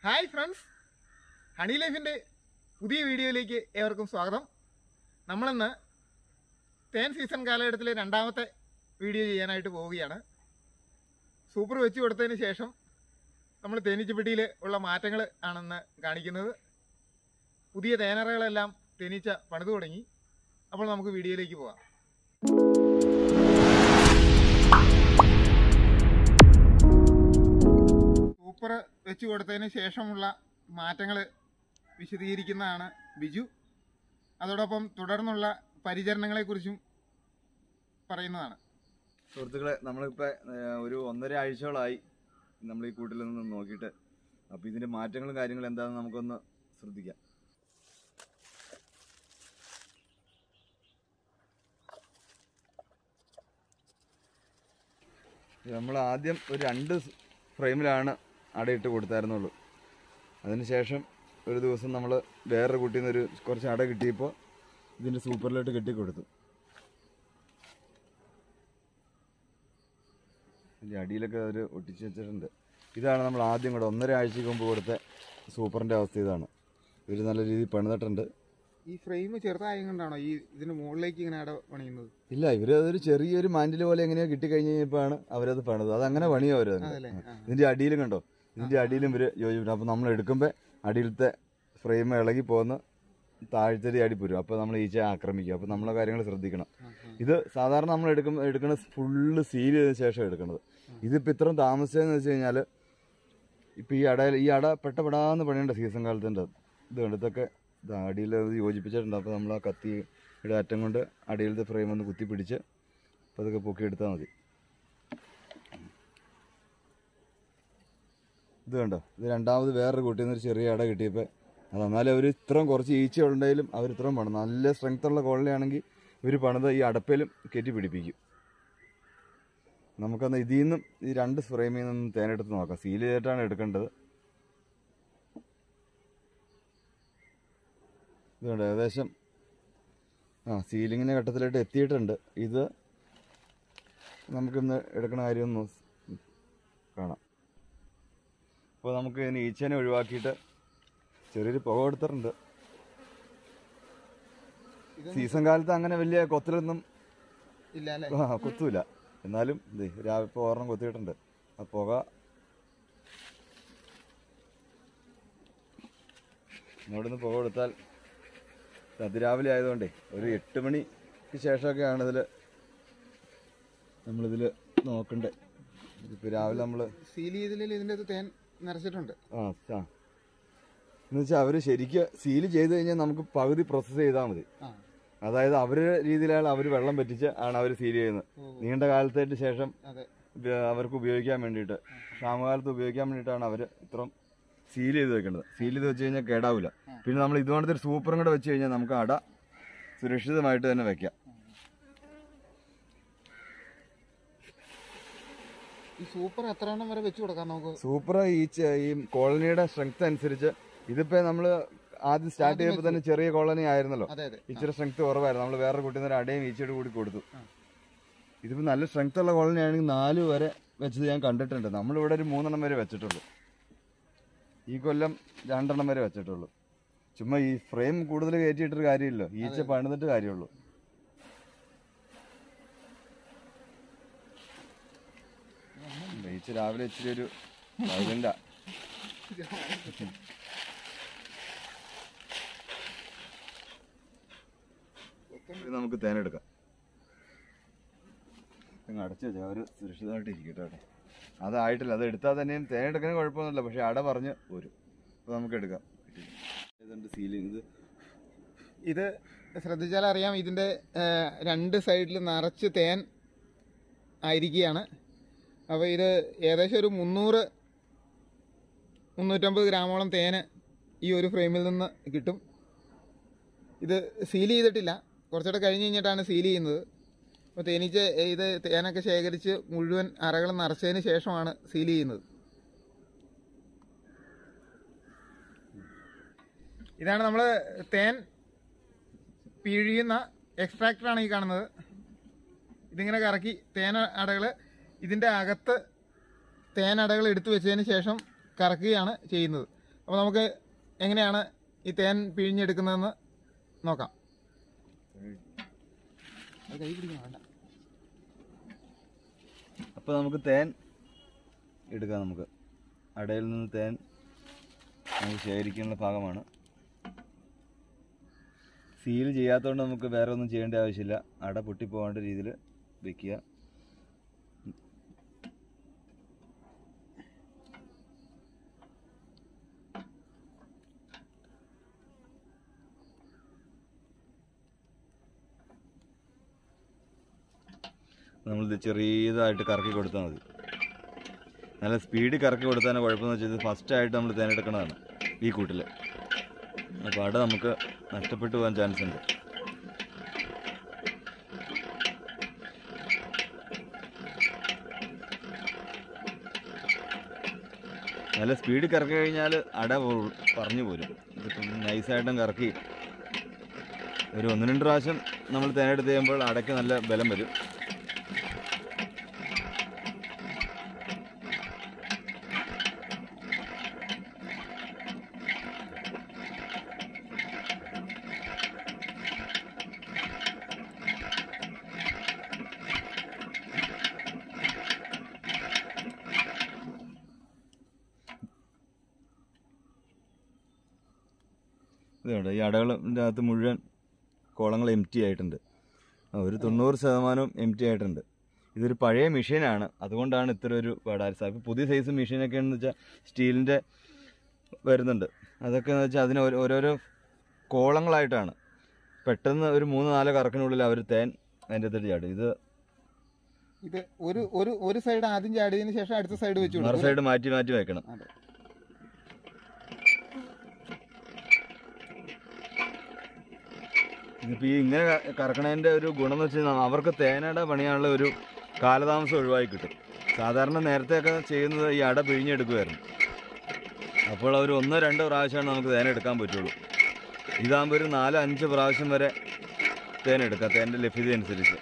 Hi friends honey ലൈഫിൻ്റെ പുതിയ വീഡിയോയിലേക്ക് ഏവർക്കും സ്വാഗതം നമ്മളിന്ന് തേൻ സീസൺ കാലഘട്ടത്തിലെ രണ്ടാമത്തെ വീഡിയോ ചെയ്യാനായിട്ട് പോവുകയാണ് സൂപ്പർ വെച്ച് കൊടുത്തതിന് ശേഷം നമ്മൾ തേനീച്ചപ്പെട്ടിയിൽ ഉള്ള മാറ്റങ്ങൾ ആണെന്ന് കാണിക്കുന്നത് പുതിയ തേനറകളെല്ലാം തേനീച്ച പണിതു തുടങ്ങി അപ്പോൾ നമുക്ക് വീഡിയോയിലേക്ക് പോവാം സൂപ്പർ വെച്ച് കൊടുത്തതിന് ശേഷമുള്ള മാറ്റങ്ങൾ വിശദീകരിക്കുന്നതാണ് ബിജു അതോടൊപ്പം തുടർന്നുള്ള പരിചരണങ്ങളെക്കുറിച്ചും പറയുന്നതാണ് സുഹൃത്തുക്കളെ നമ്മളിപ്പോൾ ഒരു ഒന്നര ആഴ്ചകളായി നമ്മൾ ഈ കൂട്ടിൽ നിന്ന് നോക്കിയിട്ട് അപ്പോൾ ഇതിൻ്റെ മാറ്റങ്ങളും കാര്യങ്ങളും എന്താണെന്ന് നമുക്കൊന്ന് ശ്രദ്ധിക്കാം നമ്മൾ ആദ്യം ഒരു രണ്ട് ഫ്രെയിമിലാണ് അടയിട്ട് കൊടുത്തായിരുന്നുള്ളൂ അതിനുശേഷം ഒരു ദിവസം നമ്മൾ വേറൊരു കുട്ടിയിൽ നിന്ന് ഒരു കുറച്ച് അട കിട്ടിയപ്പോൾ ഇതിൻ്റെ സൂപ്പറിലോട്ട് കെട്ടിക്കൊടുത്തു ഇതിൻ്റെ അടിയിലൊക്കെ അവർ ഒട്ടിച്ച് വെച്ചിട്ടുണ്ട് ഇതാണ് നമ്മൾ ആദ്യം കൂടെ ഒന്നര ആഴ്ചക്ക് മുമ്പ് കൊടുത്ത സൂപ്പറിൻ്റെ അവസ്ഥ ഇതാണ് ഇവർ നല്ല രീതിയിൽ പണിതിട്ടുണ്ട് ഈ ഫ്രെയിം ചെറുതായത് കൊണ്ടാണോ ഈ ഇതിന് മുകളിലേക്ക് ഇങ്ങനെ അട പണിയുന്നത് ഇല്ല ഇവർ അതൊരു ചെറിയൊരു മാൻഡിൽ പോലെ എങ്ങനെയോ കിട്ടിക്കഴിഞ്ഞ് കഴിഞ്ഞപ്പോഴാണ് അവരത് പണിത് അത് അങ്ങനെ പണിയോ അവർ അതല്ലേ ആ. ഇതിൻ്റെ അടിയിലും കണ്ടോ ഇതിൻ്റെ അടിയിലും ഇവർ യോജിപ്പിട്ടുണ്ട് അപ്പോൾ നമ്മൾ എടുക്കുമ്പോൾ അടിയിലത്തെ ഫ്രെയിം ഇളകി പോകുന്ന താഴ്ത്തരി അടി പോരും അപ്പോൾ നമ്മൾ ഈച്ച ആക്രമിക്കും അപ്പോൾ നമ്മളെ കാര്യങ്ങൾ ശ്രദ്ധിക്കണം ആ, ആ. ഇത് സാധാരണ നമ്മൾ എടുക്കും എടുക്കുന്നത് ഫുള്ള് സീൽ ചെയ്തതിന് ശേഷം എടുക്കുന്നത് ഇതിപ്പോൾ ഇത്രയും താമസിച്ചതെന്ന് വെച്ച് കഴിഞ്ഞാൽ ഇപ്പോൾ ഈ അടയിൽ ഈ അട പെട്ടപ്പെടാന്ന് പണിയുണ്ട് സീസൺ കാലത്തിൻ്റെ ഇത് കണ്ട് ഇതൊക്കെ ഇത് അടിയിൽ ഇത് യോജിപ്പിച്ചിട്ടുണ്ട് അപ്പോൾ നമ്മൾ ആ കത്തിയുടെ അറ്റം കൊണ്ട് അടിയിലത്തെ ഫ്രെയിം ഒന്ന് കുത്തി പിടിച്ച് അപ്പോൾ അതൊക്കെ പൊക്കി എടുത്താൽ മതി ഇത് കണ്ടോ ഇത് രണ്ടാമത് വേറൊരു കുട്ടിയിൽ നിന്ന് ഒരു ചെറിയ അട കിട്ടിയപ്പോൾ അത് എന്നാലും അവർ ഇത്രയും കുറച്ച് ഈച്ച ഉണ്ടെങ്കിലും അവർ ഇത്രയും പണിത് നല്ല സ്ട്രെങ്ത് ഉള്ള കോളനി ആണെങ്കിൽ ഇവർ പണിത് ഈ അടപ്പയിലും കയറ്റി പിടിപ്പിക്കും നമുക്കൊന്ന് ഇതിൽ നിന്നും ഈ രണ്ട് ഫ്രെയിമിൽ നിന്നും തേനെടുത്ത് നോക്കാം സീൽ ചെയ്തിട്ടാണ് എടുക്കേണ്ടത് ഇതുണ്ട് ഏകദേശം ആ സീലിങ്ങിൻ്റെ ഘട്ടത്തിലോട്ട് എത്തിയിട്ടുണ്ട് ഇത് നമുക്കിന്ന് എടുക്കണ കാര്യം ഒന്ന് കാണാം അപ്പോൾ നമുക്ക് ഇനി ഈച്ചേനെ ഒഴിവാക്കിയിട്ട് ചെറിയൊരു പുക കൊടുത്തിട്ടുണ്ട് ഇത് സീസൺ കാലത്ത് അങ്ങനെ വലിയ കൊത്തിലൊന്നും ഇല്ല അല്ലേ ആ കൊത്തൂല എന്നാലും ദേ രാവിലെ ഇപ്പോൾ ഒരെണ്ണം കൊത്തിയിട്ടുണ്ട് ആ പുക ഇവിടുന്ന് പുക കൊടുത്താൽ അതിരാവിലെ ആയതുകൊണ്ടേ ഒരു എട്ട് മണിക്ക് ശേഷമൊക്കെയാണ് ഇതിൽ നമ്മളിതിൽ നോക്കണ്ടേ ഇതിപ്പോൾ രാവിലെ നമ്മൾ സീൽ ചെയ്തില്ലെങ്കിൽ ഇതിൻ്റെ അകത്ത് തേൻ നിറച്ചിട്ടുണ്ട് ആ ആ എന്ന് വെച്ചാൽ അവർ ശരിക്കും സീല് ചെയ്ത് കഴിഞ്ഞാൽ നമുക്ക് പകുതി പ്രോസസ്സ് ചെയ്താൽ മതി ആ അതായത് അവരുടെ രീതിയിലാണ് അവർ വെള്ളം പറ്റിച്ച് ആണ് അവർ സീൽ ചെയ്യുന്നത് ഓ. നീണ്ട കാലത്തേക്ക് ശേഷം അതെ ഉപ- അവർക്ക് ഉപയോഗിക്കാൻ വേണ്ടിയിട്ട് ക്ഷാമകാലത്ത് ഉപയോഗിക്കാൻ വേണ്ടിയിട്ടാണ് അവർ ഇത്രയും സീൽ ചെയ്ത് വെക്കേണ്ടത് സീൽ ചെയ്ത് വെച്ച് കഴിഞ്ഞാൽ കേടാവില്ല പിന്നെ നമ്മൾ ഇതുപോലത്തെ ഒരു സൂപ്പറും കൂടെ വെച്ച് കഴിഞ്ഞാൽ നമുക്ക് അട സുരക്ഷിതമായിട്ട് തന്നെ വെക്കാം ഈ സൂപ്പർ എത്ര എണ്ണം വരെ വെച്ച് കൊടുക്കാം നമുക്ക് സൂപ്പർ ഈ ചെ- ഈ കോളനിയുടെ സ്ട്രെങ്ത് അനുസരിച്ച് ഇതിപ്പോ നമ്മൾ ആദ്യം സ്റ്റാർട്ട് ചെയ്യുമ്പോൾ തന്നെ ചെറിയ കോളനി ആയിരുന്നല്ലോ അതെ അതെ ഇച്ചിരി സ്ട്രെങ്ത് കുറവായിരുന്നു നമ്മൾ വേറെ കുട്ടി ഒരു അടയും ഈച്ചയോട് കൂടി കൊടുത്തു ആ. ഇതിപ്പോ നല്ല സ്ട്രെങ്ത് ഉള്ള കോളനി ആണെങ്കിൽ നാല് വരെ വെച്ചത് ഞാൻ കണ്ടിട്ടുണ്ട് നമ്മളിവിടെ ഒരു മൂന്നെണ്ണം വരെ വെച്ചിട്ടുള്ളൂ ഈ കൊല്ലം രണ്ടെണ്ണം വരെ വെച്ചിട്ടുള്ളൂ ചുമ്മാ ഈ ഫ്രെയിം കൂടുതൽ കയറ്റിയിട്ടൊരു കാര്യമില്ലല്ലോ ഈച്ച പണിതിട്ട് കാര്യമുള്ളൂ ഈച്ച രാവിലെ ഇച്ചിരി ഒരു വയലന്റാ ഇത് നമുക്ക് തേനെടുക്കാം അങ്ങ് അടച്ചു വെച്ചാൽ അവർ സുരക്ഷിതമായിട്ട് ഇരിക്കട്ടെ കേട്ടോ അതായിട്ടില്ല അത് എടുത്താൽ തന്നെയും തേനെടുക്കാൻ കുഴപ്പമൊന്നുമില്ല പക്ഷെ അട പറഞ്ഞ് പോരും അപ്പോൾ നമുക്ക് എടുക്കാം ഇതുണ്ട് സീലിംഗ് ഇത് ഇത് ശ്രദ്ധിച്ചാൽ അറിയാം ഇതിൻ്റെ ഏഹ്, രണ്ട് സൈഡിൽ നിറച്ച് തേൻ ആയിരിക്കുകയാണ് അപ്പോൾ ഇത് ഏകദേശം ഒരു മുന്നൂറ് മുന്നൂറ്റമ്പത് ഗ്രാമോളം തേന് ഈ ഒരു ഫ്രെയിമിൽ നിന്ന് കിട്ടും ഇത് സീൽ ചെയ്തിട്ടില്ല കുറച്ചുകൂടെ കഴിഞ്ഞ് കഴിഞ്ഞിട്ടാണ് സീൽ ചെയ്യുന്നത് അപ്പോൾ തേനീച്ച ഇത് തേനൊക്കെ ശേഖരിച്ച് മുഴുവൻ അറകൾ നിറച്ചതിന് ശേഷമാണ് സീൽ ചെയ്യുന്നത് ഇതാണ് നമ്മൾ തേൻ പിഴിയുന്ന എക്സ്ട്രാക്ടറാണ് ഈ കാണുന്നത് ഇതിങ്ങനെ കറക്കി തേൻ അടകൾ ഇതിൻ്റെ അകത്ത് തേനടകൾ എടുത്തു വെച്ചതിന് ശേഷം കറക്കുകയാണ് ചെയ്യുന്നത് അപ്പോൾ നമുക്ക് എങ്ങനെയാണ് ഈ തേൻ പിഴിഞ്ഞെടുക്കുന്നതെന്ന് നോക്കാം അത് കൈ പിടിക്കണം വേണ്ട അപ്പോൾ നമുക്ക് തേൻ എടുക്കാം നമുക്ക് അടയിൽ നിന്ന് തേൻ നമുക്ക് ശേഖരിക്കാനുള്ള ഭാഗമാണ് സീൽ ചെയ്യാത്തതുകൊണ്ട് നമുക്ക് വേറെ ഒന്നും ചെയ്യേണ്ട ആവശ്യമില്ല അട പൊട്ടിപ്പോകാണ്ട രീതിയിൽ വെക്കുക നമ്മളിത് ചെറിയതായിട്ട് കറക്കി കൊടുത്താൽ മതി നല്ല സ്പീഡിൽ കറക്കി കൊടുത്താൽ കുഴപ്പമെന്ന് വെച്ചാൽ ഇത് ഫസ്റ്റായിട്ട് നമ്മൾ തേനെടുക്കണതാണ് ഈ കൂട്ടിൽ അപ്പോൾ അവിടെ നമുക്ക് നഷ്ടപ്പെട്ടു പോകാൻ ചാൻസ് ഉണ്ട് നല്ല സ്പീഡിൽ കറക്കി കഴിഞ്ഞാൽ അട പോ- പറഞ്ഞു പോരും ഇതിപ്പം നൈസായിട്ടും കറക്കി ഒരു ഒന്ന് രണ്ട് പ്രാവശ്യം നമ്മൾ തേനെടുത്ത് ചെയ്യുമ്പോൾ അടയ്ക്ക് നല്ല ബലം വരും ഇതുണ്ട് ഈ അടകളിൻ്റെ അകത്ത് മുഴുവൻ കുളങ്ങൾ എം ടി ആയിട്ടുണ്ട് ആ, ഒരു തൊണ്ണൂറ് ശതമാനവും എം ടി ആയിട്ടുണ്ട് ഇതൊരു പഴയ മെഷീനാണ് അതുകൊണ്ടാണ് ഇത്ര ഒരു പാടാരിസ ഇപ്പോൾ പുതിയ സൈസ് മെഷീനൊക്കെ എന്ന് വെച്ചാൽ സ്റ്റീലിൻ്റെ വരുന്നുണ്ട് അതൊക്കെ എന്ന് വെച്ചാൽ അതിന് ഓരോ- ഓരോരോ കോളങ്ങളായിട്ടാണ് പെട്ടെന്ന് ഒരു മൂന്ന് നാല് കറക്കിനുള്ളിൽ അവർ തേൻ അതിൻ്റെ അകത്തോട്ട് ചാടും ഇത് ഇത് ഒരു ഒരു ഒരു സൈഡ് ആദ്യം ചാടിയതിന് ശേഷം അടുത്ത സൈഡ് വെച്ചു മറു സൈഡ് മാറ്റി മാറ്റി വെക്കണം അതെ ഇതിപ്പോൾ ഈ ഇങ്ങനെ ക- കറക്കണതിൻ്റെ ഒരു ഗുണം എന്ന് വെച്ച് കഴിഞ്ഞാൽ അവർക്ക് തേനട പണിയാനുള്ള ഒരു കാലതാമസം ഒഴിവായി കിട്ടും സാധാരണ നേരത്തെയൊക്കെ ചെയ്യുന്നത് ഈ അട പിഴിഞ്ഞെടുക്കുമായിരുന്നു അപ്പോൾ ഒരു ഒന്നോ രണ്ടോ പ്രാവശ്യമാണ് നമുക്ക് തേൻ എടുക്കാൻ പറ്റുള്ളൂ ഇതാകുമ്പോൾ ഒരു നാലോ അഞ്ച് പ്രാവശ്യം വരെ തേൻ എടുക്കാം തേൻ്റെ ലഭ്യത അനുസരിച്ച്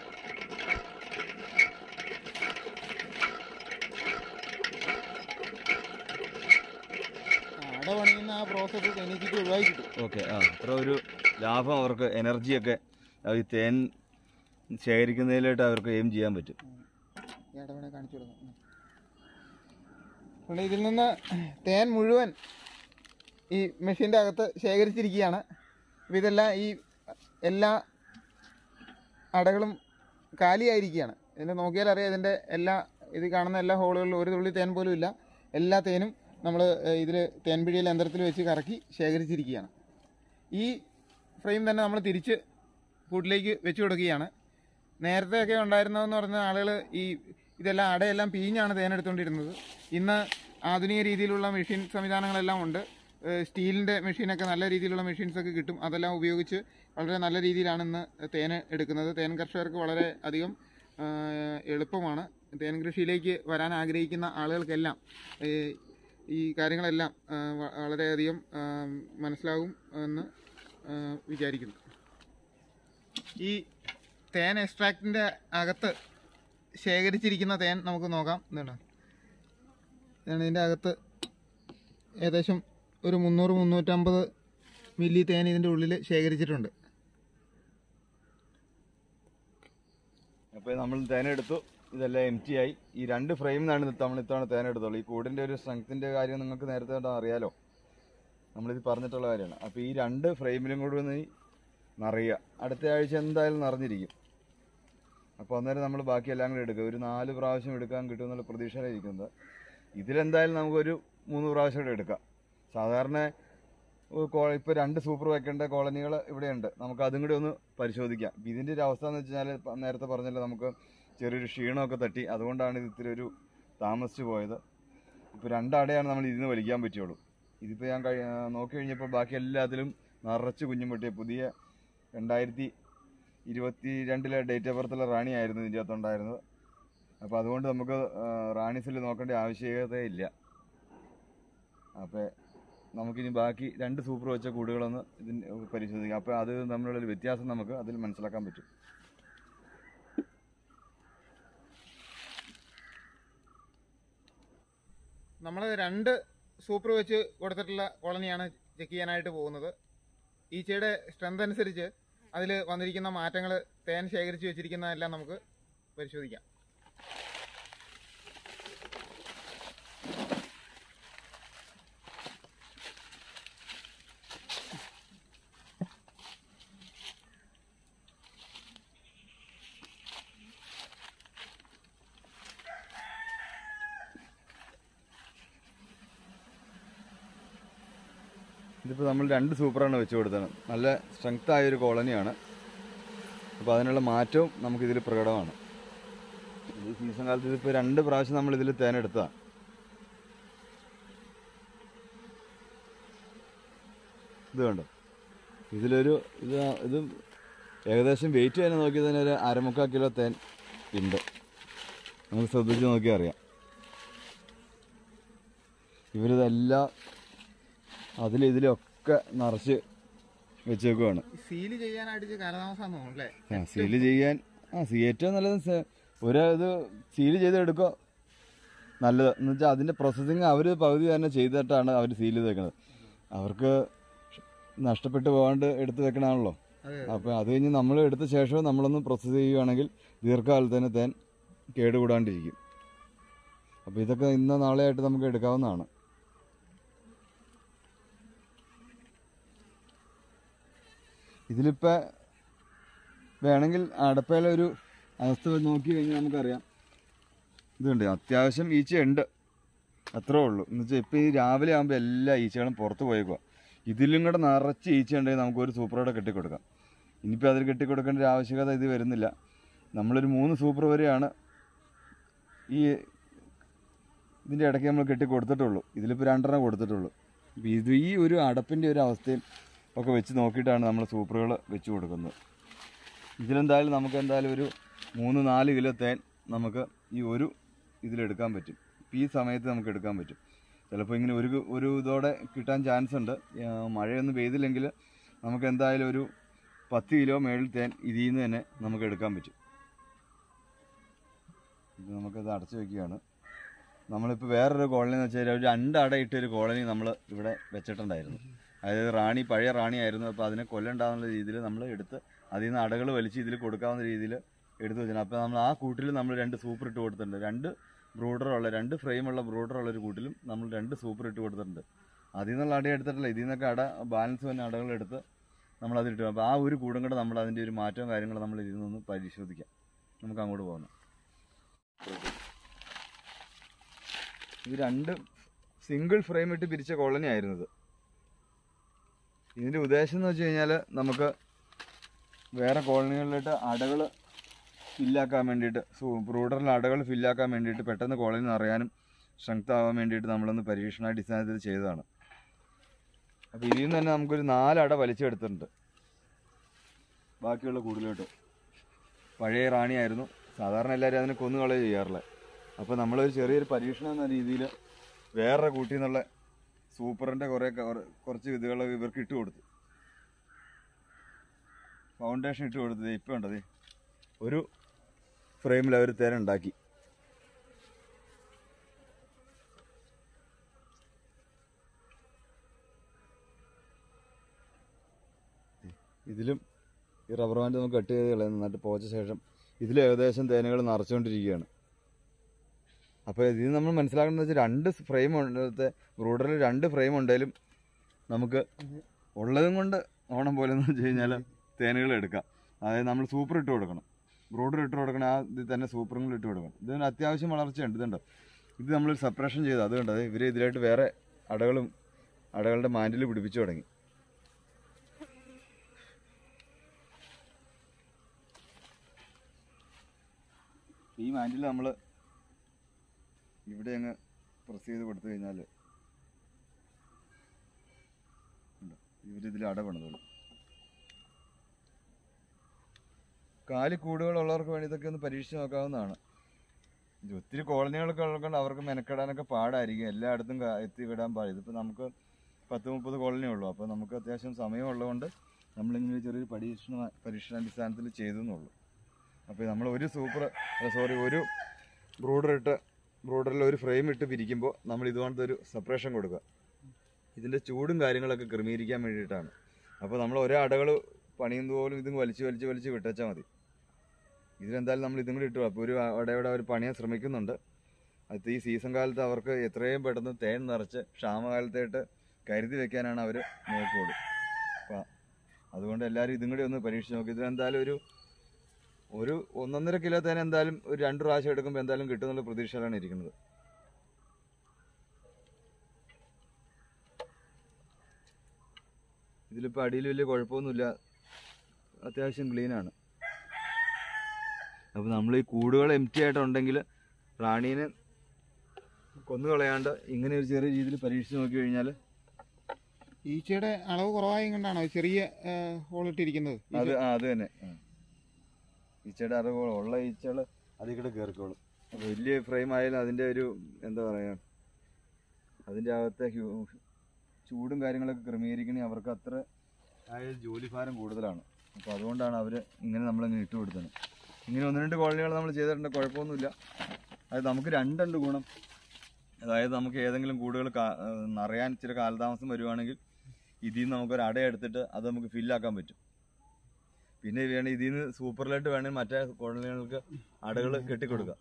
അട പണിയുന്ന ആ പ്രോസസ്സ് തേനീച്ചയ്ക്ക് ഒഴിവായി കിട്ടും ഓക്കെ ആ അത്ര ഒരു ലാഭം അവർക്ക് എനർജിയൊക്കെ ഈ തേൻ ശേഖരിക്കുന്നതിലായിട്ട് അവർക്ക് എയിം ചെയ്യാൻ പറ്റും ഈ അടവണെ കാണിച്ചു കൊടുക്കാം ഉം. അതുകൊണ്ട് ഇതിൽ നിന്ന് തേൻ മുഴുവൻ ഈ മെഷീൻ്റെ അകത്ത് ശേഖരിച്ചിരിക്കുകയാണ് അപ്പോൾ ഇതെല്ലാം ഈ എല്ലാ അടകളും കാലിയായിരിക്കുകയാണ് ഇതിനെ നോക്കിയാൽ അറിയാം ഇതിൻ്റെ എല്ലാ ഇത് കാണുന്ന എല്ലാ ഹോളുകളിലും ഒരു തുള്ളി തേൻ പോലും ഇല്ല എല്ലാ തേനും നമ്മൾ ഇതിൽ തേൻ പിഴിയൽ യന്ത്രത്തിൽ വെച്ച് കറക്കി ശേഖരിച്ചിരിക്കുകയാണ് ഈ ഫ്രെയിം തന്നെ നമ്മൾ തിരിച്ച് കൂട്ടിലേക്ക് വെച്ച് കൊടുക്കുകയാണ് നേരത്തെയൊക്കെ ഉണ്ടായിരുന്നതെന്ന് പറഞ്ഞ ആളുകൾ ഈ ഇതെല്ലാം അടയെല്ലാം പീഞ്ഞാണ് തേനെടുത്തുകൊണ്ടിരുന്നത് ഇന്ന് ആധുനിക രീതിയിലുള്ള മെഷീൻ സംവിധാനങ്ങളെല്ലാം ഉണ്ട് ഏഹ് സ്റ്റീലിൻ്റെ മെഷീനൊക്കെ നല്ല രീതിയിലുള്ള മെഷീൻസൊക്കെ കിട്ടും അതെല്ലാം ഉപയോഗിച്ച് വളരെ നല്ല രീതിയിലാണ് ഇന്ന് തേന് എടുക്കുന്നത് തേൻ കർഷകർക്ക് വളരെ അധികം ഏഹ് എളുപ്പമാണ് തേൻ കൃഷിയിലേക്ക് വരാൻ ആഗ്രഹിക്കുന്ന ആളുകൾക്കെല്ലാം ഏഹ് ഈ കാര്യങ്ങളെല്ലാം ഏഹ് വ- വളരെയധികം ഏഹ് മനസ്സിലാകും എന്ന് ഏഹ് വിചാരിക്കുന്നു ഈ തേൻ എക്സ്ട്രാക്റ്റിൻ്റെ അകത്ത് ശേഖരിച്ചിരിക്കുന്ന തേൻ നമുക്ക് നോക്കാം എന്താണ് ഇതാണ് ഇതിൻ്റെ അകത്ത് ഏകദേശം ഒരു മുന്നൂറ് മുന്നൂറ്റമ്പത് മില്ലി തേൻ ഇതിൻ്റെ ഉള്ളിൽ ശേഖരിച്ചിട്ടുണ്ട് അപ്പോൾ നമ്മൾ തേനെടുത്തു ഇതെല്ലാം എം ടി ആയി ഈ രണ്ട് ഫ്രെയിമിനാണ് നമ്മൾ ഇത്തവണ തേനെടുത്തുള്ളൂ ഈ കൂടിൻ്റെ ഒരു സ്ട്രെങ്ത്തിൻ്റെ കാര്യം നിങ്ങൾക്ക് നേരത്തെ തൊട്ട് അറിയാലോ നമ്മളിത് പറഞ്ഞിട്ടുള്ള കാര്യമാണ് അപ്പോൾ ഈ രണ്ട് ഫ്രെയിമിലും കൂടി ഒന്ന് നിറയുക അടുത്ത ആഴ്ച എന്തായാലും നിറഞ്ഞിരിക്കും അപ്പോൾ അന്നേരം നമ്മൾ ബാക്കി എല്ലാം കൂടി എടുക്കുക ഒരു നാല് പ്രാവശ്യം എടുക്കാൻ കിട്ടുമെന്നുള്ള പ്രതീക്ഷയിലിരിക്കുന്നത് ഇതിലെന്തായാലും നമുക്കൊരു മൂന്ന് പ്രാവശ്യം കൂടെ എടുക്കാം സാധാരണ ഇപ്പോൾ രണ്ട് സൂപ്പർ വെക്കേണ്ട കോളനികൾ ഇവിടെയുണ്ട് നമുക്ക് അതും കൂടി ഒന്ന് പരിശോധിക്കാം ഇപ്പം ഇതിൻ്റെ ഒരു അവസ്ഥ എന്ന് വെച്ചാൽ നേരത്തെ പറഞ്ഞല്ലോ നമുക്ക് ചെറിയൊരു ക്ഷീണമൊക്കെ തട്ടി അതുകൊണ്ടാണ് ഇത് ഇത്തിരി ഒരു താമസിച്ചു പോയത് ഇപ്പോൾ രണ്ടടയാണ് നമ്മൾ ഇതിന് വലിക്കാൻ പറ്റുള്ളൂ ഇതിപ്പോൾ ഞാൻ കഴി നോക്കി കഴിഞ്ഞപ്പോൾ ബാക്കി എല്ലാത്തിലും നിറച്ച് കുഞ്ഞുമുട്ടിയ പുതിയ രണ്ടായിരത്തി ഇരുപത്തി രണ്ടിലെ ഡേറ്റ് ഓഫ് ബർത്തുള്ള റാണി ആയിരുന്നു ഇതിൻ്റെ അകത്തുണ്ടായിരുന്നത് അപ്പോൾ അതുകൊണ്ട് നമുക്ക് റാണീസിൽ നോക്കേണ്ട ആവശ്യകതയില്ല അപ്പോൾ നമുക്കിനി ബാക്കി രണ്ട് സൂപ്പർ വെച്ച കൂടുകളൊന്ന് ഇതിന് പരിശോധിക്കാം അപ്പോൾ അത് തമ്മിലുള്ളൊരു വ്യത്യാസം നമുക്ക് അതിൽ മനസ്സിലാക്കാൻ പറ്റും നമ്മൾ രണ്ട് സൂപ്പർ വെച്ച് കൊടുത്തിട്ടുള്ള കോളനിയാണ് ചെക്ക് ചെയ്യാനായിട്ട് പോകുന്നത് ഈച്ചയുടെ സ്ട്രെങ്ത് അനുസരിച്ച് അതിൽ വന്നിരിക്കുന്ന മാറ്റങ്ങൾ തേൻ ശേഖരിച്ച് വെച്ചിരിക്കുന്നതെല്ലാം നമുക്ക് പരിശോധിക്കാം ഇതിപ്പോൾ നമ്മൾ രണ്ട് സൂപ്പറാണ് വെച്ച് കൊടുത്തത് നല്ല സ്ട്രെങ്ത് ആയ ഒരു കോളനിയാണ് അപ്പോൾ അതിനുള്ള മാറ്റവും നമുക്കിതിൽ പ്രകടമാണ് ഈ സീസൺ കാലത്ത് ഇതിപ്പോൾ രണ്ട് പ്രാവശ്യം നമ്മൾ ഇതിൽ തേനെടുത്തതാണ് ഇത് കണ്ടോ ഇതിലൊരു ഇത് ഇത് ഏകദേശം വെയിറ്റ് തന്നെ നോക്കിയാൽ തന്നെ ഒരു അരമുക്കാൽ കിലോ തേൻ ഉണ്ട് നമുക്ക് ശ്രദ്ധിച്ച് നോക്കിയാൽ അറിയാം ഇവരിതെല്ലാം അതിൽ ഇതിലൊക്കെ നിറച്ച് വെച്ചേക്കുവാണ് സീല് ചെയ്യാനായിട്ട് കാലതാമസമാണെന്ന് തോന്നുന്നു അല്ലേ ആ സീല് ചെയ്യാൻ ആ സീ ഏറ്റവും നല്ലത് സ- ഒരു ഇത് സീല് ചെയ്ത് എടുക്കുക നല്ലത് എന്ന് വെച്ചാൽ അതിൻ്റെ പ്രോസസ്സിങ് അവർ പകുതി തന്നെ ചെയ്തിട്ടാണ് അവർ സീൽ ചെയ്ത് വെക്കുന്നത് അവർക്ക് നഷ്ടപ്പെട്ടു പോകാണ്ട് എടുത്ത് വെക്കണമാണല്ലോ അതെ അപ്പോൾ അത് കഴിഞ്ഞ് നമ്മൾ എടുത്ത ശേഷം നമ്മളൊന്ന് പ്രോസസ്സ് ചെയ്യുകയാണെങ്കിൽ ദീർഘകാലത്തിന് തേൻ കേടുകൂടാണ്ടിരിക്കും അപ്പോൾ ഇതൊക്കെ ഇന്നോ നാളെയായിട്ട് നമുക്ക് എടുക്കാവുന്നതാണ് ഇതിലിപ്പോൾ വേണമെങ്കിൽ അടപ്പയിലെ ഒരു അവസ്ഥ നോക്കി കഴിഞ്ഞാൽ നമുക്കറിയാം ഇതുണ്ട് അത്യാവശ്യം ഈച്ചയുണ്ട് അത്രേ ഉള്ളൂ എന്ന് വെച്ചാൽ ഇപ്പോൾ ഈ രാവിലെ ആകുമ്പോൾ എല്ലാ ഈച്ചകളും പുറത്ത് പോയേക്കുക ഇതിലും കൂടെ നിറച്ച് ഈച്ച ഉണ്ടെങ്കിൽ നമുക്കൊരു സൂപ്പറോടെ കെട്ടിക്കൊടുക്കാം ഇനിയിപ്പോൾ അതിൽ കെട്ടിക്കൊടുക്കേണ്ട ഒരു ആവശ്യകത ഇത് വരുന്നില്ല നമ്മളൊരു മൂന്ന് സൂപ്പർ വരെയാണ് ഈ ഇതിൻ്റെ ഇടയ്ക്ക് നമ്മൾ കെട്ടി കൊടുത്തിട്ടുള്ളൂ ഇതിലിപ്പോൾ രണ്ടെണ്ണം കൊടുത്തിട്ടുള്ളൂ അപ്പോൾ ഇത് ഈ ഒരു അടപ്പിൻ്റെ ഒരു അവസ്ഥയും ഒക്കെ വെച്ച് നോക്കിയിട്ടാണ് നമ്മൾ സൂപ്പറുകൾ വെച്ച് കൊടുക്കുന്നത് ഇതിലെന്തായാലും നമുക്ക് എന്തായാലും ഒരു മൂന്ന് നാല് കിലോ തേൻ നമുക്ക് ഈ ഒരു ഇതിലെടുക്കാൻ പറ്റും ഇപ്പം ഈ സമയത്ത് നമുക്ക് എടുക്കാൻ പറ്റും ചിലപ്പോൾ ഇങ്ങനെ ഒരു ഒരു ഇതോടെ കിട്ടാൻ ചാൻസ് ഉണ്ട് ആ, മഴയൊന്നും പെയ്തില്ലെങ്കിൽ നമുക്ക് എന്തായാലും ഒരു പത്ത് കിലോ മേളിൽ തേൻ ഇതിൽ നിന്ന് തന്നെ നമുക്ക് എടുക്കാൻ പറ്റും ഇത് നമുക്കത് അടച്ചു വെക്കുകയാണ് നമ്മളിപ്പോൾ വേറൊരു കോളനി എന്ന് വെച്ചാൽ ഒരു രണ്ട് അട ഇട്ടൊരു കോളനി നമ്മൾ ഇവിടെ വെച്ചിട്ടുണ്ടായിരുന്നു അതായത് റാണി പഴയ റാണി ആയിരുന്നു അപ്പോൾ അതിനെ കൊല്ലണ്ടാവുന്ന രീതിയിൽ നമ്മൾ എടുത്ത് അതിൽ നിന്ന് അടകൾ വലിച്ച് ഇതിൽ കൊടുക്കാവുന്ന രീതിയിൽ എടുത്തു വെച്ചിട്ടുണ്ട് അപ്പോൾ നമ്മൾ ആ കൂട്ടിൽ നമ്മൾ രണ്ട് സൂപ്പർ ഇട്ട് കൊടുത്തിട്ടുണ്ട് രണ്ട് ബ്രൂഡറുള്ള രണ്ട് ഫ്രെയിമുള്ള ബ്രൂഡറുള്ള ഒരു കൂട്ടിലും നമ്മൾ രണ്ട് സൂപ്പർ ഇട്ട് കൊടുത്തിട്ടുണ്ട് അതിൽ നിന്നുള്ള അട എടുത്തിട്ടില്ല ഇതിൽ നിന്നൊക്കെ അട ബാലൻസ് വന്ന അടകൾ എടുത്ത് നമ്മൾ അതിലിട്ടു അപ്പോൾ ആ ഒരു കൂടും കൂടെ നമ്മൾ അതിൻ്റെ ഒരു മാറ്റവും കാര്യങ്ങളും നമ്മൾ ഇതിൽ നിന്നൊന്ന് പരിശോധിക്കാം നമുക്ക് അങ്ങോട്ട് പോകാം ഇത് രണ്ട് സിംഗിൾ ഫ്രെയിം ഇട്ട് പിരിച്ച കോളനി ആയിരുന്നത് ഇതിൻ്റെ ഉദ്ദേശം എന്ന് വെച്ച് കഴിഞ്ഞാൽ നമുക്ക് വേറെ കോളനികളിലിട്ട് അടകൾ ഫില്ലാക്കാൻ വേണ്ടിയിട്ട് ബ്രൂഡറിൽ അടകൾ ഫില്ലാക്കാൻ വേണ്ടിയിട്ട് പെട്ടെന്ന് കോളനി നിറയാനും സ്ട്രെങ്ത് ആവാൻ വേണ്ടിയിട്ട് നമ്മളൊന്ന് പരീക്ഷണാടിസ്ഥാനത്തിൽ ചെയ്തതാണ് അപ്പോൾ ഇതിൽ നിന്ന് തന്നെ നമുക്കൊരു നാലട വലിച്ചെടുത്തിട്ടുണ്ട് ബാക്കിയുള്ള കൂടുതലോട്ട് പഴയ റാണിയായിരുന്നു സാധാരണ എല്ലാവരും അതിനെ കൊന്നുകളയുക ചെയ്യാറുള്ളത് അപ്പോൾ നമ്മളൊരു ചെറിയൊരു പരീക്ഷണം എന്ന രീതിയിൽ വേറെ കൂട്ടിൽ നിന്നുള്ള സൂപ്പറിൻ്റെ കുറേ കവർ- കുറച്ച് വിധകൾ ഇവർക്ക് ഇട്ട് കൊടുത്തു ഫൗണ്ടേഷൻ ഇട്ട് കൊടുത്തത് ഇപ്പം ഉണ്ടത് ഒരു ഫ്രെയിമിൽ അവർ തേനുണ്ടാക്കി ഇതിലും ഈ റബ്ബർ ബാൻഡ് നമുക്ക് കട്ട് ചെയ്ത് കളയുന്നു നന്നായിട്ട് പോച്ച ശേഷം ഇതിൽ ഏകദേശം തേനുകൾ നിറച്ചുകൊണ്ടിരിക്കുകയാണ് അപ്പോൾ ഇതിൽ നമ്മൾ മനസ്സിലാക്കുന്നത് വെച്ചാൽ രണ്ട് ഫ്രെയിം ഉണ്ടത്തെ ബ്രൂഡറിൽ രണ്ട് ഫ്രെയിം ഉണ്ടെങ്കിലും നമുക്ക് ഉള്ളതും കൊണ്ട് ഓണം പോലെ എന്ന് വെച്ച് കഴിഞ്ഞാൽ തേനുകൾ എടുക്കാം അതായത് നമ്മൾ സൂപ്പർ ഇട്ട് കൊടുക്കണം ബ്രൂഡർ ഇട്ട് കൊടുക്കണം ആ ഇതിൽ തന്നെ സൂപ്പറും കൂടി ഇട്ട് കൊടുക്കണം ഇതിന് അത്യാവശ്യം വളർച്ചയുണ്ട് ഇതുണ്ട് ഇത് നമ്മൾ സെപ്പറേഷൻ ചെയ്ത് അതുകൊണ്ട് അത് ഇവർ ഇതിലായിട്ട് വേറെ അടകളും അടകളുടെ മാൻഡിൽ പിടിപ്പിച്ചു തുടങ്ങി ഈ മാൻഡിൽ നമ്മൾ ഇവിടെ അങ്ങ് പ്രസ് ചെയ്ത് കൊടുത്തു കഴിഞ്ഞാൽ ഇവരിതിൽ അടപണതുള്ളൂ കാലി കൂടുകളുള്ളവർക്ക് വേണ്ടി ഇതൊക്കെ ഒന്ന് പരീക്ഷിച്ച് നോക്കാവുന്നതാണ് ഇത് ഒത്തിരി കോളനികളൊക്കെ ഉള്ളതുകൊണ്ട് അവർക്ക് മെനക്കെടാനൊക്കെ പാടായിരിക്കും എല്ലായിടത്തും കാ- എത്തിവിടാൻ പാടില്ല ഇതിപ്പോൾ നമുക്ക് പത്ത് മുപ്പത് കോളനി ഉള്ളൂ അപ്പോൾ നമുക്ക് അത്യാവശ്യം സമയമുള്ളതുകൊണ്ട് നമ്മളിങ്ങനെ ചെറിയൊരു പരീക്ഷണ പരീക്ഷണാടിസ്ഥാനത്തിൽ ചെയ്തെന്നുള്ളൂ അപ്പോൾ നമ്മൾ ഒരു സൂപ്പർ സോറി ഒരു ബ്രൂഡർ ഇട്ട് ബ്രോഡറിൽ ഒരു ഫ്രെയിം ഇട്ട് പിരിക്കുമ്പോൾ നമ്മൾ ഇതുപോലത്തെ ഒരു സെപ്പറേഷൻ കൊടുക്കുക ഇതിൻ്റെ ചൂടും കാര്യങ്ങളൊക്കെ ക്രമീകരിക്കാൻ വേണ്ടിയിട്ടാണ് അപ്പോൾ നമ്മൾ ഒരേ അടകൾ പണിയുന്ന പോലും ഇതും വലിച്ച് വലിച്ച് വലിച്ച് വിട്ടച്ചാൽ മതി ഇതിലെന്തായാലും നമ്മൾ ഇതും കൂടി ഇട്ടു അപ്പോൾ ഒരു അടയുടെ അവർ പണിയാൻ ശ്രമിക്കുന്നുണ്ട് അത് ഈ സീസൺ കാലത്ത് അവർക്ക് എത്രയും പെട്ടെന്ന് തേൻ നിറച്ച് ക്ഷാമകാലത്തായിട്ട് കരുതി വെക്കാനാണ് അവർ നോക്കുകയുള്ളൂ അപ്പോൾ അതുകൊണ്ട് എല്ലാവരും ഇതും കൂടി ഒന്ന് പരീക്ഷിച്ച് നോക്കി ഇതിലെന്തായാലും ഒരു ഒരു ഒന്നൊന്നര കിലോ തേൻ എന്തായാലും ഒരു രണ്ട് പ്രാവശ്യം എടുക്കുമ്പോൾ എന്തായാലും കിട്ടുന്നുള്ള പ്രതീക്ഷയിലാണ് ഇരിക്കുന്നത് ഇതിലിപ്പോൾ അടിയിൽ വലിയ കുഴപ്പമൊന്നുമില്ല അത്യാവശ്യം ക്ലീനാണ് അപ്പോൾ നമ്മൾ ഈ കൂടുകൾ എം ടി ആയിട്ടുണ്ടെങ്കിൽ റാണീനെ കൊന്നു കളയാണ്ട് ഇങ്ങനെ ഒരു ചെറിയ രീതിയിൽ പരീക്ഷിച്ച് നോക്കി കഴിഞ്ഞാൽ ഈച്ചയുടെ അളവ് കുറവായും കൊണ്ടാണോ ചെറിയ ഹോളിട്ടിരിക്കുന്നത് അത് ആ അത് തന്നെ ആ. ഈച്ചയുടെ അറിവ് ഉള്ള ഈച്ചകൾ അതിൽ കൂടെ കയറിക്കോളും അപ്പോൾ വലിയ ഫ്രെയിം ആയാലും അതിൻ്റെ ഒരു എന്താ പറയുക അതിൻ്റെ അകത്തെ ഹ്യൂ- ചൂടും കാര്യങ്ങളൊക്കെ ക്രമീകരിക്കണമെങ്കിൽ അവർക്ക് അത്ര ആയ ജോലി ഭാരം കൂടുതലാണ് അപ്പോൾ അതുകൊണ്ടാണ് അവർ ഇങ്ങനെ നമ്മളിങ്ങനെ ഇട്ട് കൊടുത്തത് ഇങ്ങനെ ഒന്ന് രണ്ട് കോളനികൾ നമ്മൾ ചെയ്തിട്ടുണ്ട് കുഴപ്പമൊന്നുമില്ല അത് നമുക്ക് രണ്ടുണ്ട് ഗുണം അതായത് നമുക്ക് ഏതെങ്കിലും കൂടുകൾ കാ- ഏഹ് നിറയാൻ ഇച്ചിരി കാലതാമസം വരുവാണെങ്കിൽ ഇതിൽ നിന്ന് നമുക്കൊരു അട എടുത്തിട്ട് അത് നമുക്ക് ഫില്ലാക്കാൻ പറ്റും പിന്നെ വേണം ഇതിൽ നിന്ന് സൂപ്പറിലായിട്ട് വേണമെങ്കിൽ മറ്റേ കോളനികൾക്ക് അടകൾ കെട്ടിക്കൊടുക്കാം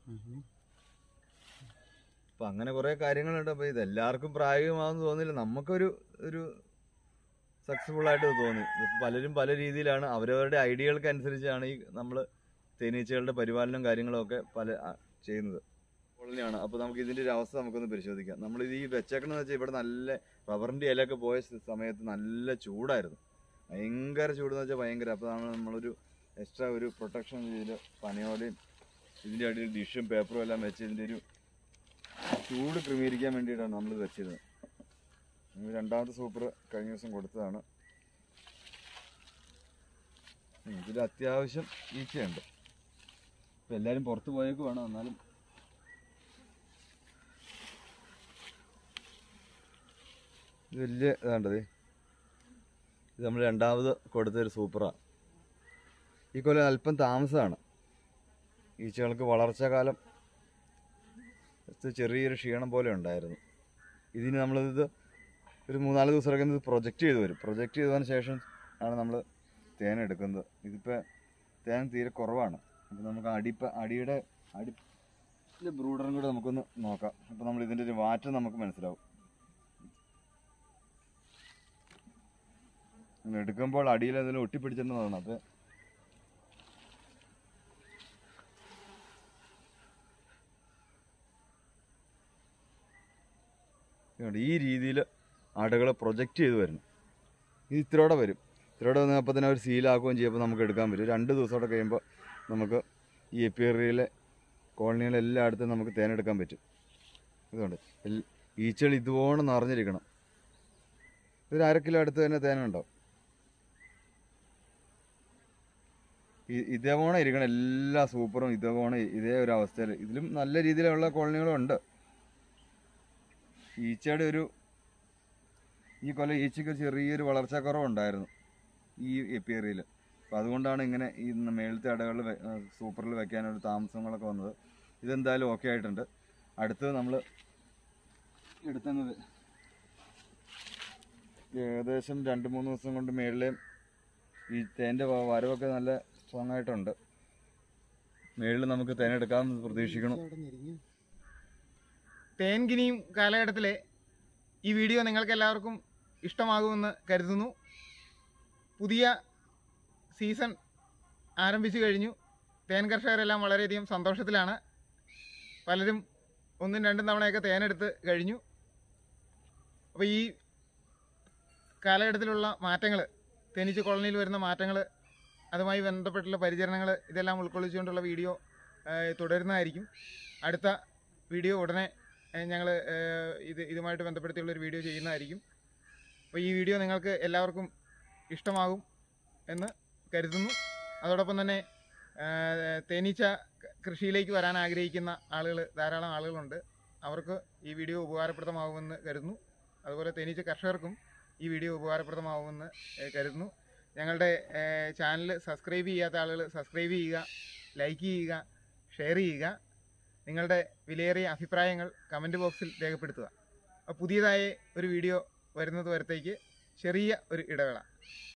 അപ്പൊ അങ്ങനെ കുറെ കാര്യങ്ങളുണ്ട് അപ്പൊ ഇത് എല്ലാവർക്കും പ്രായോഗികമാണെന്ന് തോന്നില്ല നമുക്കൊരു ഒരു സക്സസ്ഫുൾ ആയിട്ട് ഇത് തോന്നി ഇത് പലരും പല രീതിയിലാണ് അവരവരുടെ ഐഡിയകൾക്ക് അനുസരിച്ചാണ് ഈ നമ്മൾ തേനീച്ചകളുടെ പരിപാലനം കാര്യങ്ങളും ഒക്കെ പല ആ, ചെയ്യുന്നത് കോളനിയാണ് അപ്പോൾ നമുക്ക് ഇതിന്റെ ഒരു അവസ്ഥ നമുക്കൊന്ന് പരിശോധിക്കാം നമ്മൾ ഇത് ഈ വെച്ചേക്കണെന്ന് വെച്ചാൽ ഇവിടെ നല്ല റബ്ബറിന്റെ ഇലയൊക്കെ പോയ സ- സമയത്ത് നല്ല ചൂടായിരുന്നു ഭയങ്കര ചൂടെന്ന് വെച്ചാൽ ഭയങ്കര അപ്പോൾ നമ്മൾ നമ്മളൊരു എക്സ്ട്രാ ഒരു പ്രൊട്ടക്ഷൻ രീതിയിൽ പനയോടെയും ഇതിൻ്റെ അടിയിൽ ഡിഷും പേപ്പറും എല്ലാം വെച്ച് ഇതിൻ്റെ ഒരു ചൂട് ക്രമീകരിക്കാൻ വേണ്ടിയിട്ടാണ് നമ്മൾ വെച്ചിരുന്നത് നമ്മൾ രണ്ടാമത്തെ സൂപ്പർ കഴിഞ്ഞ ദിവസം കൊടുത്തതാണ് ഉം, ഇതിൽ അത്യാവശ്യം ഈച്ചയുണ്ട് ഇപ്പം എല്ലാവരും പുറത്ത് പോയേക്ക് വേണം എന്നാലും ഇത് വലിയ ഇതാണ്ടത് ഇത് നമ്മൾ രണ്ടാമത് കൊടുത്തൊരു സൂപ്പറാണ് ഈ കൊല്ലം അല്പം താമസമാണ് ഈച്ചകൾക്ക് വളർച്ച കാലം ഇത് ചെറിയൊരു ക്ഷീണം പോലെ ഉണ്ടായിരുന്നു ഇതിന് നമ്മളിത് ഒരു മൂന്നാല് ദിവസമൊക്കെ ഇത് പ്രൊജക്റ്റ് ചെയ്ത് വരും പ്രൊജക്റ്റ് ചെയ്തതിന് ശേഷം ആണ് നമ്മൾ തേൻ എടുക്കുന്നത് ഇതിപ്പോൾ തേൻ തീരെ കുറവാണ് അപ്പോൾ നമുക്ക് അടിപ്പ അടിയുടെ അടി ബ്രൂഡറും കൂടെ നമുക്കൊന്ന് നോക്കാം അപ്പോൾ നമ്മൾ ഇതിൻ്റെ ഒരു മാറ്റം നമുക്ക് മനസ്സിലാവും ഇങ്ങനെ എടുക്കുമ്പോൾ അടിയിൽ അതിൽ ഒട്ടിപ്പിടിച്ചിട്ടുള്ളതാണ് അപ്പോൾ ഇതുകൊണ്ട് ഈ രീതിയിൽ അടകൾ പ്രൊജക്റ്റ് ചെയ്ത് വരുന്നു ഇത് ഇത്തിരോടെ വരും ഇത്തിരോടെ വന്നപ്പോൾ തന്നെ അവർ സീലാക്കുകയും ചെയ്യുമ്പോൾ നമുക്ക് എടുക്കാൻ പറ്റും രണ്ട് ദിവസമോടെ കഴിയുമ്പോൾ നമുക്ക് ഈ എപ്പിയറിയിലെ കോളനികളെ എല്ലായിടത്തും നമുക്ക് തേനെടുക്കാൻ പറ്റും ഇതുകൊണ്ട് എൽ- ഈച്ചകൾ ഇതുപോലെ നിറഞ്ഞിരിക്കണം ഇതൊരു അര കിലോ അടുത്ത് തന്നെ തേനുണ്ടാവും ഈ- ഇതേപോലെ ഇരിക്കണം എല്ലാ സൂപ്പറും ഇതേപോലെ ഇതേ ഒരു അവസ്ഥയിൽ ഇതിലും നല്ല രീതിയിലുള്ള കോളനികളും ഉണ്ട് ഈച്ചയുടെ ഒരു ഈ കൊല്ലം ഈച്ചയ്ക്ക് ഒരു ചെറിയൊരു വളർച്ചാക്കുറവുണ്ടായിരുന്നു ഈ എപ്പിയറിയിൽ അപ്പോൾ അതുകൊണ്ടാണ് ഇങ്ങനെ ഈ മേളത്തെ അടകളിൽ സൂപ്പറിൽ വെക്കാനൊരു താമസങ്ങളൊക്കെ വന്നത് ഇതെന്തായാലും ഓക്കെ ആയിട്ടുണ്ട് അടുത്തത് നമ്മൾ എടുത്തുന്നത് ഏകദേശം രണ്ട് മൂന്ന് ദിവസം കൊണ്ട് മേളിലെയും ഈ തേൻ്റെ വ- വരവൊക്കെ നല്ല സ്ട്രോങ് ആയിട്ടുണ്ട് മേളിൽ നമുക്ക് തേനെടുക്കാമെന്ന് പ്രതീക്ഷിക്കണം തേൻകിനിയും കാലഘട്ടത്തിലെ ഈ വീഡിയോ നിങ്ങൾക്ക് എല്ലാവർക്കും ഇഷ്ടമാകുമെന്ന് കരുതുന്നു പുതിയ സീസൺ ആരംഭിച്ചു കഴിഞ്ഞു തേൻ കർഷകരെല്ലാം വളരെയധികം സന്തോഷത്തിലാണ് പലരും ഒന്നും രണ്ടും തവണയൊക്കെ തേനെടുത്ത് കഴിഞ്ഞു അപ്പോൾ ഈ കാലഘട്ടത്തിലുള്ള മാറ്റങ്ങൾ തേനീച്ച കോളനിയിൽ വരുന്ന മാറ്റങ്ങൾ അതുമായി ബന്ധപ്പെട്ടുള്ള പരിചരണങ്ങൾ ഇതെല്ലാം ഉൾക്കൊള്ളിച്ചുകൊണ്ടുള്ള വീഡിയോ ഏഹ്, തുടരുന്നതായിരിക്കും അടുത്ത വീഡിയോ ഉടനെ ഞങ്ങൾ ഇത് ഇതുമായിട്ട് ബന്ധപ്പെടുത്തിയുള്ള ഒരു വീഡിയോ ചെയ്യുന്നതായിരിക്കും അപ്പോൾ ഈ വീഡിയോ നിങ്ങൾക്ക് എല്ലാവർക്കും ഇഷ്ടമാകും എന്ന് കരുതുന്നു അതോടൊപ്പം തന്നെ ആ, തേനീച്ച ക- കൃഷിയിലേക്ക് വരാൻ ആഗ്രഹിക്കുന്ന ആളുകൾ ധാരാളം ആളുകളുണ്ട് അവർക്ക് ഈ വീഡിയോ ഉപകാരപ്രദമാകുമെന്ന് കരുതുന്നു അതുപോലെ തേനീച്ച കർഷകർക്കും ഈ വീഡിയോ ഉപകാരപ്രദമാകുമെന്ന് ഏ, കരുതുന്നു ഞങ്ങളുടെ ചാനൽ സബ്സ്ക്രൈബ് ചെയ്യാത്ത ആളുകൾ സബ്സ്ക്രൈബ് ചെയ്യുക ലൈക്ക് ചെയ്യുക ഷെയർ ചെയ്യുക നിങ്ങളുടെ വിലയേറിയ അഭിപ്രായങ്ങൾ കമൻറ്റ് ബോക്സിൽ രേഖപ്പെടുത്തുക അപ്പോൾ പുതിയതായ ഒരു വീഡിയോ വരുന്നത് വരത്തേക്ക് ചെറിയ ഒരു ഇടവേള